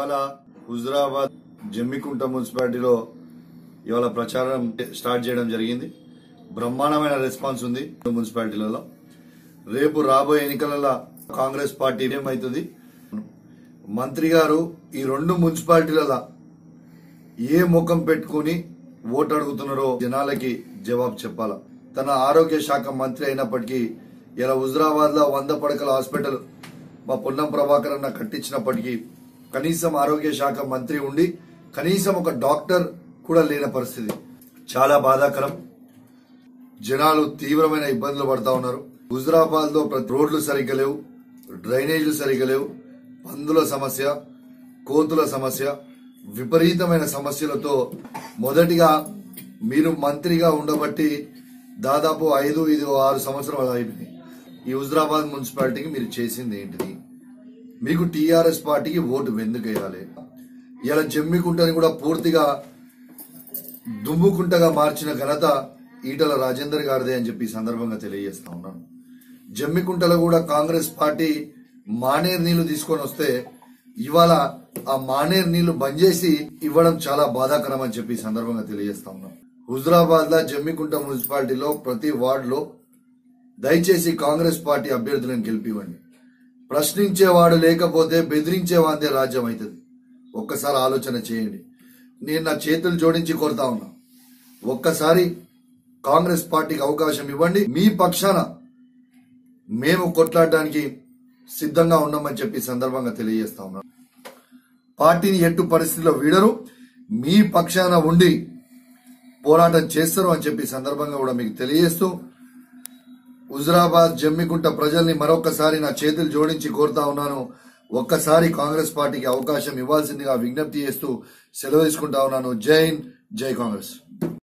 ఇవాళ హుజురాబాద్ జమ్మికుంట మున్సిపాలిటీలో ఇవాళ ప్రచారం స్టార్ట్ చేయడం జరిగింది బ్రహ్మాండమైన రెస్పాన్స్ ఉంది మున్సిపాలిటీలలో రేపు రాబోయే ఎన్నికలలో కాంగ్రెస్ పార్టీ ఏమవుతుంది మంత్రి గారు ఈ రెండు మున్సిపాలిటీలలో ఏ ముఖం పెట్టుకుని ఓటు అడుగుతున్నారో జనాలకి జవాబు చెప్పాలా తన ఆరోగ్య శాఖ మంత్రి అయినప్పటికీ ఇలా హుజరాబాద్ లో వంద పడకల హాస్పిటల్ మా పొన్నం ప్రభాకర్ అన్న కట్టించినప్పటికీ కనీసం ఆరోగ్య శాఖ మంత్రి ఉండి కనీసం ఒక డాక్టర్ కూడా లేని పరిస్థితి చాలా బాధాకరం జనాలు తీవ్రమైన ఇబ్బందులు పడతా ఉన్నారు హుజరాబాద్ లో ప్రతి రోడ్లు సరిగ్గా లేవు డ్రైనేజీలు సరిగ్గా లేవు పందుల సమస్య కోతుల సమస్య విపరీతమైన సమస్యలతో మొదటిగా మీరు మంత్రిగా ఉండబట్టి దాదాపు ఐదు ఐదు ఆరు సంవత్సరాలు అయిపోయినాయి ఈ హుజరాబాద్ మున్సిపాలిటీకి మీరు చేసింది ఏంటిది మీకు టీఆర్ఎస్ పార్టీకి ఓటు ఎందుకు వేయాలి ఇలా జమ్మికుంటని కూడా పూర్తిగా దుమ్ముకుంటగా మార్చిన ఘనత ఈటల రాజేందర్ గారిదే అని చెప్పి ఈ సందర్భంగా తెలియజేస్తా ఉన్నాను జమ్మికుంటలో కూడా కాంగ్రెస్ పార్టీ మానేరు నీళ్లు తీసుకొని వస్తే ఇవాళ ఆ మానేరు నీళ్లు బంద్ చేసి ఇవ్వడం చాలా బాధాకరం అని చెప్పి ఈ సందర్భంగా తెలియజేస్తా ఉన్నాను హుజరాబాద్ లో జమ్మికుంట మున్సిపాలిటీలో ప్రతి వార్డులో దయచేసి కాంగ్రెస్ పార్టీ అభ్యర్థులను గెలిపివ్వండి ప్రశ్నించేవాడు లేకపోతే బెదిరించేవాందే రాజ్యం అవుతుంది ఒక్కసారి ఆలోచన చేయండి నేను నా చేతులు జోడించి కోరుతా ఉన్నా ఒక్కసారి కాంగ్రెస్ పార్టీకి అవకాశం ఇవ్వండి మీ పక్షాన మేము కొట్లాడడానికి సిద్ధంగా ఉన్నామని చెప్పి ఈ సందర్భంగా తెలియజేస్తా ఉన్నాం పార్టీని ఎట్టు పరిస్థితిలో వీడరు మీ పక్షాన ఉండి పోరాటం చేస్తారు అని చెప్పి ఈ సందర్భంగా కూడా మీకు తెలియజేస్తూ హుజరాబాద్ జమ్మికుంట ప్రజల్ని మరొకసారి నా చేతులు జోడించి కోరుతా ఉన్నాను ఒక్కసారి కాంగ్రెస్ పార్టీకి అవకాశం ఇవ్వాల్సిందిగా విజ్ఞప్తి చేస్తూ సెలవు తీసుకుంటా ఉన్నాను జై హింద్ జై కాంగ్రెస్